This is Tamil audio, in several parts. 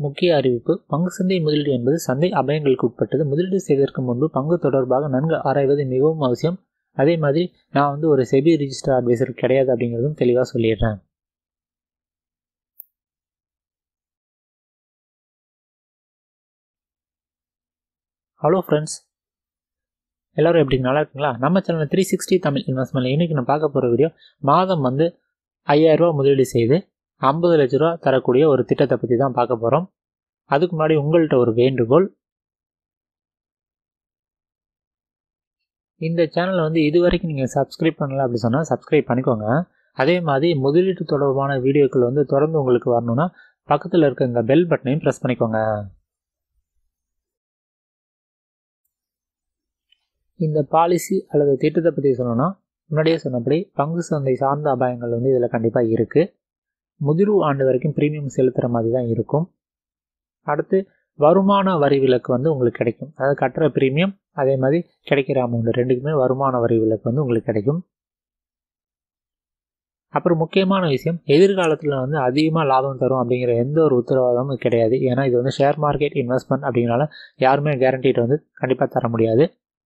முக்கிய அறிவிப்பு பங்கு சந்தை முதலீடு என்பது சந்தை அபாயங்களுக்கு உட்பட்டது முதலீடு செய்வதற்கு முன்பு பங்கு தொடர்பாக நன்கு ஆராய்வது மிகவும் அவசியம் அதே மாதிரி நான் வந்து ஒரு செபி ரிஜிஸ்டர் அட்வைசர் கிடையாது அப்படிங்கிறதும் தெளிவாக சொல்லிடுறேன் ஹலோ ஃப்ரெண்ட்ஸ் எல்லோரும் எப்படி நல்லா இருக்குங்களா நம்ம channel three sixty Tamil investment இன்றைக்கி நான் பார்க்க போகிற வீடியோ மாதம் வந்து ஐயாயிரரூவா முதலீடு செய்து ஐம்பது லட்ச ரூபா தரக்கூடிய ஒரு திட்டத்தை பற்றி தான் பார்க்க போகிறோம் அதுக்கு முன்னாடி உங்கள்கிட்ட ஒரு வேண்டுகோள் இந்த சேனலை வந்து இது வரைக்கும் நீங்கள் சப்ஸ்கிரைப் பண்ணல அப்படி சொன்னால் சப்ஸ்கிரைப் பண்ணிக்கோங்க அதே மாதிரி முதலீட்டு தொடர்பான வீடியோக்கள் வந்து தொடர்ந்து உங்களுக்கு வரணும்னா பக்கத்தில் இருக்க இந்த பெல் பட்டனையும் ப்ரெஸ் பண்ணிக்கோங்க இந்த பாலிசி அல்லது திட்டத்தை பற்றி சொல்லணும்னா முன்னாடியே சொன்னபடி பங்கு சந்தை சார்ந்த அபாயங்கள் வந்து இதில் கண்டிப்பாக இருக்குது முதிர்வு ஆண்டு வரைக்கும் ப்ரீமியம் செலுத்துகிற மாதிரி தான் இருக்கும் அடுத்து வருமான வரி விலக்கு வந்து உங்களுக்கு கிடைக்கும் அதாவது கட்டுற ப்ரீமியம் அதே மாதிரி கிடைக்கிற அமௌண்ட் ரெண்டுக்குமே வருமான வரி விலக்கு வந்து உங்களுக்கு கிடைக்கும் அப்புறம் முக்கியமான விஷயம் எதிர்காலத்தில் வந்து அதிகமாக லாபம் தரும் அப்படிங்கிற எந்த ஒரு உத்தரவாதமும் கிடையாது ஏன்னா இது வந்து ஷேர் மார்க்கெட் இன்வெஸ்ட்மெண்ட் அப்படிங்கிறனால யாருமே கேரண்டிட்டு வந்து கண்டிப்பாக தர முடியாது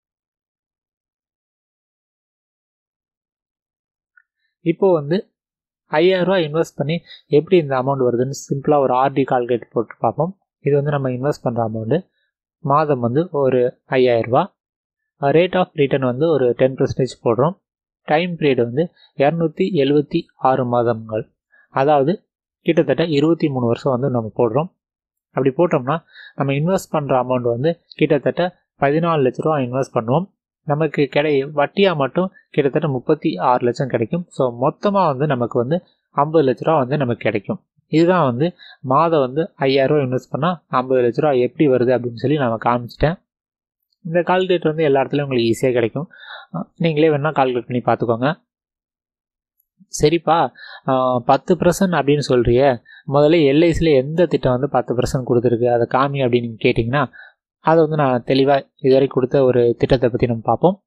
இப்போ வந்து ஐயாயிரரூவா இன்வெஸ்ட் பண்ணி எப்படி இந்த அமௌண்ட் வருதுன்னு சிம்பிளாக ஒரு ஆர்டி கால்குலேட் போட்டு பார்ப்போம் இது வந்து நம்ம இன்வெஸ்ட் பண்ணுற அமௌண்ட்டு மாதம் வந்து ஒரு ஐயாயிரரூபா ரேட் ஆஃப் ரிட்டர்ன் வந்து ஒரு டென் பர்சன்டேஜ் போடுறோம் டைம் பீரியட் வந்து இரநூத்தி எழுபத்தி ஆறு மாதங்கள் அதாவது கிட்டத்தட்ட இருபத்தி மூணு வருஷம் வந்து நம்ம போடுறோம் அப்படி போட்டோம்னா நம்ம இன்வெஸ்ட் பண்ணுற அமௌண்ட் வந்து கிட்டத்தட்ட பதினாலு லட்ச ரூபா இன்வெஸ்ட் பண்ணுவோம் நமக்கு கிடை வட்டியாக மட்டும் கிட்டத்தட்ட முப்பத்தி ஆறு லட்சம் கிடைக்கும் ஸோ மொத்தமாக வந்து நமக்கு வந்து ஐம்பது லட்ச ரூபா வந்து நமக்கு கிடைக்கும் இதுதான் வந்து மாதம் வந்து ஐயாயிரரூவா இன்வெஸ்ட் பண்ணால் ஐம்பது லட்ச ரூபா எப்படி வருது அப்படின்னு சொல்லி நான் காமிச்சிட்டேன் இந்த கால்குலேட்டர் வந்து எல்லா இடத்துலையும் உங்களுக்கு ஈஸியாக கிடைக்கும் நீங்களே வேணால் கால்குலேட் பண்ணி பார்த்துக்கோங்க சரிப்பா பத்து பர்சன்ட் அப்படின்னு சொல்கிறிய முதல்ல எல்ஐசியில் எந்த திட்டம் வந்து பத்து பர்சன்ட் கொடுத்துருக்கு அதை காமி அப்படின்னு கேட்டிங்கன்னா அதை வந்து நான் தெளிவாக இதுவரை கொடுத்த ஒரு திட்டத்தை பற்றி நம்ம பார்ப்போம்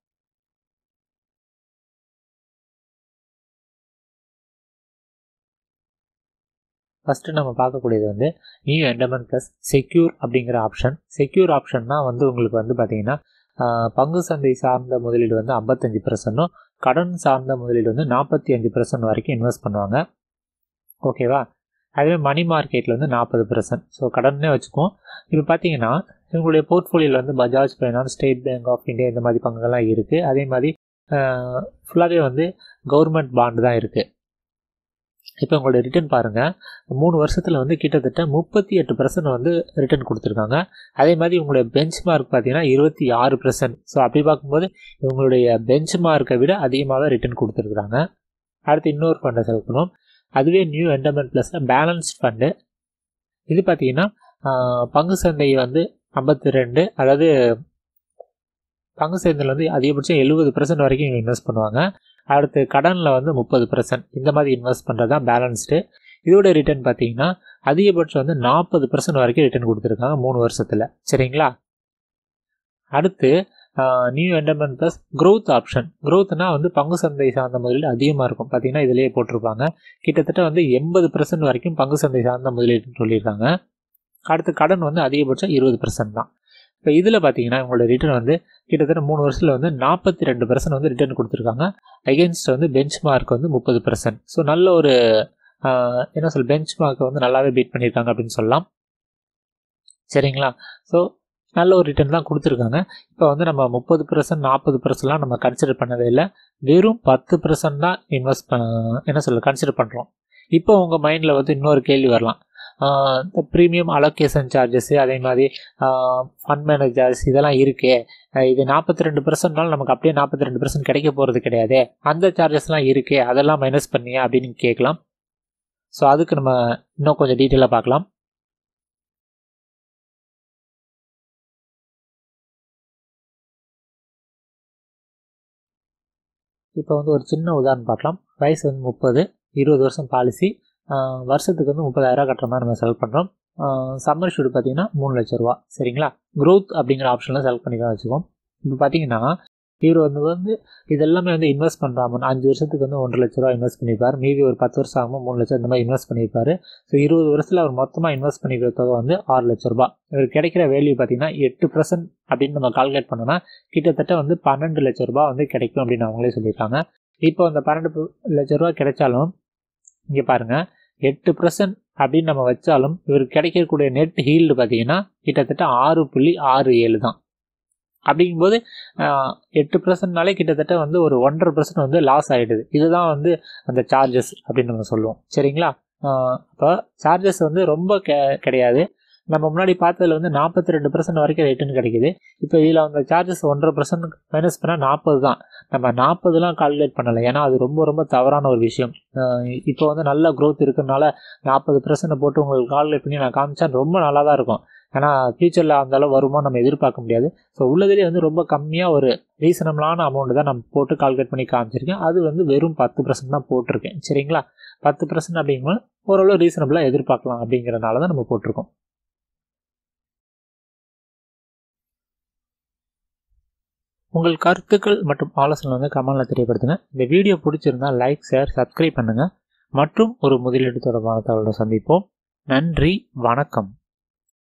ஃபஸ்ட்டு நம்ம பார்க்கக்கூடியது வந்து நியூ எண்டமெண்ட் ப்ளஸ் செக்யூர் அப்படிங்கிற ஆப்ஷன் செக்யூர் ஆப்ஷன்னா வந்து உங்களுக்கு வந்து பார்த்தீங்கன்னா பங்கு சந்தை சார்ந்த முதலீடு வந்து ஐம்பத்தஞ்சு பர்சன்ட்டும் கடன் சார்ந்த முதலீடு வந்து நாற்பத்தி அஞ்சு பர்சன்ட் வரைக்கும் இன்வெஸ்ட் பண்ணுவாங்க ஓகேவா அதுவே மணி மார்க்கெட்டில் வந்து நாற்பது பர்சன்ட் ஸோ கடன்னே வச்சுக்குவோம் இப்போ பார்த்தீங்கன்னா இவங்களுடைய போர்ட்ஃபோலியோவில் வந்து Bajaj finance State Bank of India இந்த மாதிரி பங்குகள்லாம் இருக்குது அதே மாதிரி ஃபுல்லாகவே வந்து கவர்மெண்ட் பாண்டு தான் இருக்குது இப்போ உங்களோட ரிட்டர்ன் பாருங்கள் மூணு வருஷத்தில் வந்து கிட்டத்தட்ட முப்பத்தி எட்டு பர்சன்ட் வந்து ரிட்டர்ன் கொடுத்துருக்காங்க அதே மாதிரி உங்களுடைய பெஞ்ச் மார்க் பார்த்தீங்கன்னா இருபத்தி ஆறு பர்சன்ட் ஸோ அப்படி பார்க்கும்போது இவங்களுடைய பெஞ்ச் மார்க்கை விட அதிகமாக தான் ரிட்டர்ன் கொடுத்துருக்குறாங்க அடுத்து இன்னொரு ஃபண்டை செலக்ட் பண்ணுவோம் அதுவே நியூ என்டர்மெண்ட் ப்ளஸில் பேலன்ஸ்ட் ஃபண்டு இது பார்த்தீங்கன்னா பங்கு சந்தை வந்து ஐம்பத்தி ரெண்டு அதாவது பங்கு சந்தையில் வந்து அதிகபட்சம் எழுபது பர்சன்ட் வரைக்கும் இன்வெஸ்ட் பண்ணுவாங்க அடுத்து கடனில் வந்து முப்பது பர்சன்ட் இந்த மாதிரி இன்வெஸ்ட் பண்ணுறது தான் பேலன்ஸ்டு இதோட ரிட்டர்ன் பார்த்தீங்கன்னா அதிகபட்சம் வந்து நாற்பது பர்சன்ட் வரைக்கும் ரிட்டர்ன் கொடுத்துருக்காங்க மூணு வருஷத்தில் சரிங்களா அடுத்து new endowment plus growth option க்ரோத்னா வந்து பங்கு சந்தை சார்ந்த முதலீடு அதிகமாக இருக்கும் பார்த்தீங்கன்னா இதிலேயே போட்டிருப்பாங்க கிட்டத்தட்ட வந்து எண்பது பர்சன்ட் வரைக்கும் பங்கு சந்தை சார்ந்த முதலீடுன்னு சொல்லியிருக்காங்க அடுத்து கடன் வந்து அதிகபட்சம் இருபது பர்சன்ட் தான் இப்போ இதில் பார்த்தீங்கன்னா உங்களோட ரிட்டர்ன் வந்து கிட்டத்தட்ட மூணு வருஷத்தில் வந்து நாற்பத்தி ரெண்டு பர்சன்ட் வந்து ரிட்டர்ன் கொடுத்துருக்காங்க அகேன்ஸ்ட் வந்து பெஞ்ச் மார்க் வந்து முப்பது பர்சன்ட் ஸோ நல்ல ஒரு என்ன சொல் பெஞ்ச் மார்க்கை வந்து நல்லாவே பீட் பண்ணியிருக்காங்க அப்படின்னு சொல்லலாம் சரிங்களா ஸோ நல்ல ஒரு ரிட்டர்ன் தான் கொடுத்துருக்காங்க இப்போ வந்து நம்ம முப்பது பர்சன்ட் நாற்பது பர்சன்ட்லாம் நம்ம கன்சிடர் பண்ணவே இல்லை வெறும் பத்து பர்சன்ட் தான் இன்வெஸ்ட் பண்ண என்ன சொல்ல கன்சிடர் பண்ணுறோம் இப்போ உங்கள் மைண்டில் வந்து இன்னொரு கேள்வி வரலாம் இந்த ப்ரீமியம் அலோகேஷன் சார்ஜஸ்ஸு அதே மாதிரி ஃபண்ட் மேனேஜர்ஸ் இதெல்லாம் இருக்கே இது நாற்பத்தி ரெண்டு பர்சன்ட்னால நமக்கு அப்படியே நாற்பத்தி ரெண்டு பர்சன்ட் கிடைக்க போகிறது கிடையாது அந்த சார்ஜஸ்லாம் இருக்கே அதெல்லாம் மைனஸ் பண்ணியா அப்படின்னு கேட்கலாம் ஸோ அதுக்கு நம்ம இன்னும் கொஞ்சம் டீட்டெயிலாக பார்க்கலாம் இப்போ வந்து ஒரு சின்ன உதாரணம் பார்க்கலாம் வயசு வந்து முப்பது இருபது வருஷம் பாலிசி வருஷத்துக்கு வந்து முப்பதாயிரம் கட்டுற மாதிரி நம்ம செலக்ட் பண்ணுறோம் சம்மர் ஷூட் பார்த்தீங்கன்னா மூணு லட்ச ரூபா சரிங்களா க்ரோத் அப்படிங்கிற ஆப்ஷனில் செலக்ட் பண்ணி தான் வச்சுக்கோம் இப்போ பார்த்தீங்கன்னா இவர் வந்து வந்து இதெல்லாமே வந்து இன்வெஸ்ட் பண்ணுறாம அஞ்சு வருஷத்துக்கு வந்து ஒன்றரை லட்ச ரூபா இன்வெஸ்ட் பண்ணியிருப்பார் மீதி ஒரு பத்து வருஷம் ஆகும் மூணு லட்சம் இந்த மாதிரி இன்வெஸ்ட் பண்ணியிருப்பாரு ஸோ இருபது வருஷத்தில் அவர் மொத்தமாக இன்வெஸ்ட் பண்ணிக்கிற தொகை வந்து ஆறு லட்ச ரூபா இவர் கிடைக்கிற வேல்யூ பார்த்தீங்கன்னா எட்டு பர்சன்ட் அப்படின்னு நம்ம கால்குலேட் பண்ணோம்னா கிட்டத்தட்ட வந்து பன்னெண்டு லட்ச ரூபா வந்து கிடைக்கும் அப்படின்னு அவங்களே சொல்லியிருக்காங்க இப்போ அந்த பன்னெண்டு லட்ச ரூபா கிடைச்சாலும் இங்கே பாருங்கள் எட்டு பர்சன்ட் அப்படின்னு நம்ம வச்சாலும் இவருக்கு கிடைக்கக்கூடிய நெட் ஹீல்டு பார்த்தீங்கன்னா கிட்டத்தட்ட ஆறு புள்ளி ஆறு ஏழு தான் அப்படிங்கும்போது எட்டு பர்சன்ட்னாலே கிட்டத்தட்ட வந்து ஒரு ஒன்றரை பர்சன்ட் வந்து லாஸ் ஆகிடுது இதுதான் வந்து அந்த சார்ஜஸ் அப்படின்னு நம்ம சொல்லுவோம் சரிங்களா இப்போ சார்ஜஸ் வந்து ரொம்ப கெ கிடையாது நம்ம முன்னாடி பார்த்ததுல வந்து நாற்பத்தி ரெண்டு பர்சன்ட் வரைக்கும் ரிட்டர்ன் கிடைக்குது இப்போ இதில் அந்த சார்ஜஸ் ஒன்றரை பர்சன்ட் மைனஸ் பண்ணால் நாற்பது தான் நம்ம நாற்பதுலாம் கால்குலேட் பண்ணலை ஏன்னா அது ரொம்ப ரொம்ப தவறான ஒரு விஷயம் இப்போ வந்து நல்ல க்ரோத் இருக்கிறனால நாற்பது பர்சன்ட் போட்டு உங்களுக்கு கால்குலேட் பண்ணி நான் காமிச்சா ரொம்ப நல்லா தான் இருக்கும் ஏன்னா ஃபியூச்சரில் அந்த அளவு வருமா நம்ம எதிர்பார்க்க முடியாது ஸோ உள்ளதுலேயே வந்து ரொம்ப கம்மியாக ஒரு ரீசனபிளான அமௌண்ட் தான் நம்ம போட்டு கால்குலேட் பண்ணி காமிச்சிருக்கேன் அது வந்து வெறும் பத்து பர்சன்ட் தான் போட்டிருக்கேன் சரிங்களா பத்து பர்சன்ட் அப்படிங்கும்போது ஓரளவு ரீசனபிளாக எதிர்பார்க்கலாம் அப்படிங்கிறனால தான் நம்ம போட்டிருக்கோம் உங்கள் கருத்துக்கள் மற்றும் ஆலோசனை வந்து கமெண்ட்டில் தெரியப்படுத்துங்க இந்த வீடியோ பிடிச்சிருந்தா லைக் ஷேர் சப்ஸ்கிரைப் பண்ணுங்கள் மற்றும் ஒரு முதலீடு தொடர்பான தகவலோட சந்திப்போம் நன்றி வணக்கம்